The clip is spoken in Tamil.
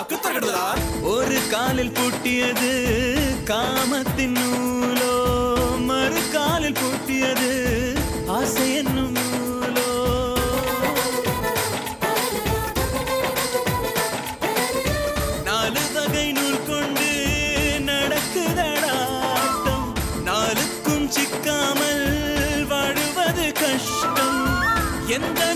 குத்தரகடுதா ஒரு காலில் பூட்டியது காமத்தின் நூலோ மறு காலில் பூட்டியது ஆசை என்னும் நூலோ நாலு வகை நூல் கொண்டு நடக்குதடாட்டம் நாலுக்கும் சிக்காமல் வாழுவது கஷ்டம் எந்த